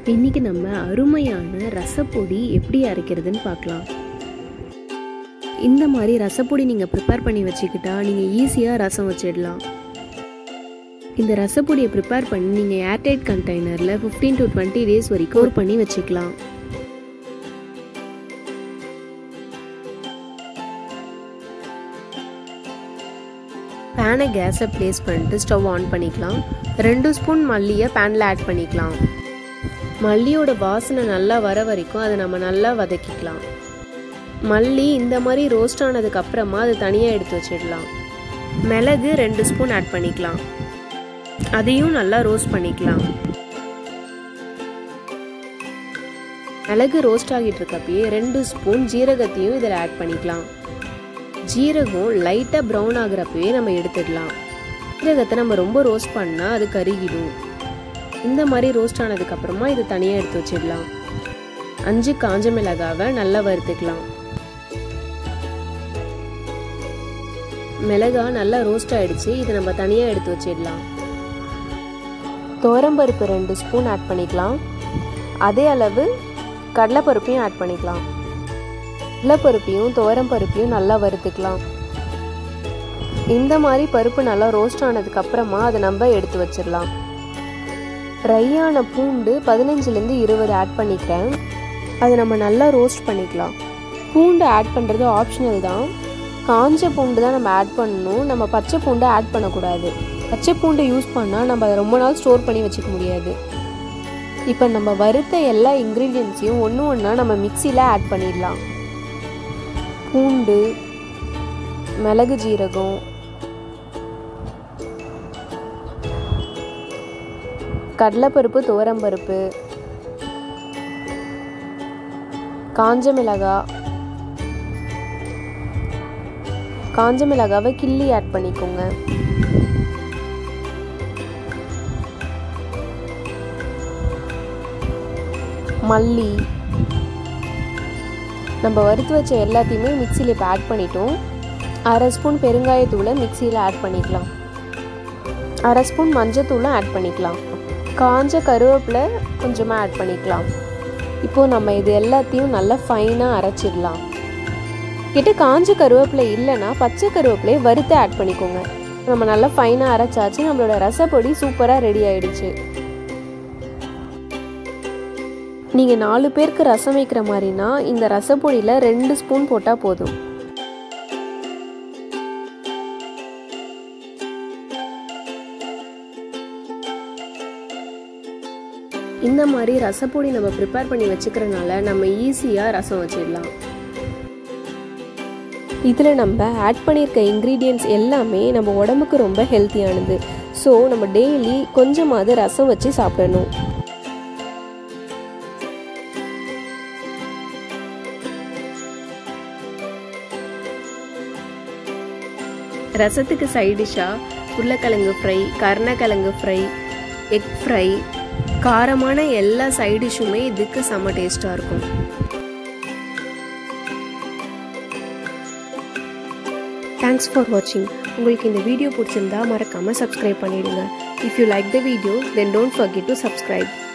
இன்றைக்கி நம்ம அருமையான ரசப்பொடி எப்படி அரைக்கிறதுன்னு பார்க்கலாம் இந்த மாதிரி ரசப்பொடி நீங்கள் ப்ரிப்பேர் பண்ணி வச்சுக்கிட்டா நீங்கள் ஈஸியாக ரசம் வச்சிடலாம் இந்த ரசப்பொடியை ப்ரிப்பேர் பண்ணி நீங்கள் ஏர்டைட் கண்டெய்னரில் ஃபிஃப்டீன் டு டுவெண்ட்டி டேஸ் வரைக்கும் ஸ்டோர் பண்ணி வச்சுக்கலாம் பேனை கேஸை ப்ளேஸ் பண்ணிட்டு ஸ்டவ் ஆன் பண்ணிக்கலாம் ரெண்டு ஸ்பூன் மல்லியை பேனில் ஆட் பண்ணிக்கலாம் மல்லியோட வாசனை நல்லா வர வரைக்கும் அதை நம்ம நல்லா வதக்கிக்கலாம் மல்லி இந்த மாதிரி ரோஸ்ட் ஆனதுக்கு அப்புறமா அது தனியாக எடுத்து வச்சிடலாம் மிளகு ரெண்டு ஸ்பூன் ஆட் பண்ணிக்கலாம் அதையும் நல்லா ரோஸ்ட் பண்ணிக்கலாம் மிளகு ரோஸ்ட் ஆகிட்டு இருக்கப்பயே ரெண்டு ஸ்பூன் ஜீரகத்தையும் இதில் ஆட் பண்ணிக்கலாம் ஜீரகம் லைட்டாக ப்ரௌன் ஆகுறப்பவே நம்ம எடுத்துடலாம் ஜீரகத்தை நம்ம ரொம்ப ரோஸ்ட் பண்ணால் அது கருகிடும் இந்த மாதிரி ரோஸ்ட் ஆனதுக்கப்புறமா இது தனியாக எடுத்து வச்சிடலாம் அஞ்சு காஞ்ச மிளகாவை நல்லா வறுத்துக்கலாம் மிளகா நல்லா ரோஸ்ட் ஆயிடுச்சு இதை நம்ம தனியாக எடுத்து வச்சிடலாம் துவரம்பருப்பு ரெண்டு ஸ்பூன் ஆட் பண்ணிக்கலாம் அதே அளவு கடலைப்பருப்பையும் ஆட் பண்ணிக்கலாம் கடலைப்பருப்பையும் துவரம் பருப்பையும் நல்லா வறுத்துக்கலாம் இந்த மாதிரி பருப்பு நல்லா ரோஸ்ட் ஆனதுக்கு அப்புறமா அதை நம்ம எடுத்து வச்சிடலாம் ட்ரையான பூண்டு பதினஞ்சுலேருந்து இருபது ஆட் பண்ணிக்கிறேன் அதை நம்ம நல்லா ரோஸ்ட் பண்ணிக்கலாம் பூண்டு ஆட் பண்ணுறது ஆப்ஷனல் தான் காஞ்ச பூண்டு தான் நம்ம ஆட் பண்ணணும் நம்ம பச்சை பூண்டை ஆட் பண்ணக்கூடாது பச்சை பூண்டை யூஸ் பண்ணால் நம்ம அதை ரொம்ப நாள் ஸ்டோர் பண்ணி வச்சுக்க முடியாது இப்போ நம்ம வறுத்த எல்லா இன்க்ரீடியன்ஸையும் ஒன்று ஒன்றா நம்ம மிக்சியில் ஆட் பண்ணிடலாம் பூண்டு மிளகு ஜீரகம் கடலைப்பருப்பு துவரம்பருப்பு காஞ்ச மிளகா காஞ்ச மிளகாவை கிள்ளி ஆட் பண்ணிக்கோங்க மல்லி நம்ம வறுத்து வச்ச எல்லாத்தையுமே மிக்சியில் இப்போ ஆட் பண்ணிட்டோம் அரை ஸ்பூன் பெருங்காயத்தூளை மிக்சியில் ஆட் பண்ணிக்கலாம் அரை ஸ்பூன் மஞ்சத்தூளும் ஆட் பண்ணிக்கலாம் காஞ்ச கருவேப்பிலை கொஞ்சமாக ஆட் பண்ணிக்கலாம் இப்போது நம்ம இது எல்லாத்தையும் நல்லா ஃபைனாக அரைச்சிடலாம் கிட்ட காஞ்ச கருவேப்பிலை இல்லைன்னா பச்சை கருவேப்பிலையை வறுத்து ஆட் பண்ணிக்கோங்க நம்ம நல்லா ஃபைனாக அரைச்சாச்சு நம்மளோட ரசப்பொடி சூப்பராக ரெடி ஆயிடுச்சு நீங்கள் நாலு பேருக்கு ரசம் வைக்கிற மாதிரினா இந்த ரசப்பொடியில் ரெண்டு ஸ்பூன் போட்டால் போதும் இந்த மாதிரி ரசப்பொடி நம்ம ப்ரிப்பேர் பண்ணி வச்சுக்கிறனால நம்ம ஈஸியாக ரசம் வச்சிடலாம் இதில் நம்ம ஆட் பண்ணியிருக்க இன்க்ரீடியன்ட்ஸ் எல்லாமே நம்ம உடம்புக்கு ரொம்ப ஹெல்த்தியானது ஸோ நம்ம டெய்லி கொஞ்சமாவது ரசம் வச்சு சாப்பிடணும் ரசத்துக்கு சைடிஷாக உருளைக்கிழங்கு ஃப்ரை கருணக்கிழங்கு ஃப்ரை எக் ஃப்ரை காரமான எல்லா சைடிஷுமே இதுக்கு செம்ம டேஸ்ட்டாக இருக்கும் தேங்க்ஸ் ஃபார் வாட்சிங் உங்களுக்கு இந்த வீடியோ பிடிச்சிருந்தா மறக்காமல் சப்ஸ்கிரைப் பண்ணிவிடுங்க if you like the video then don't forget to subscribe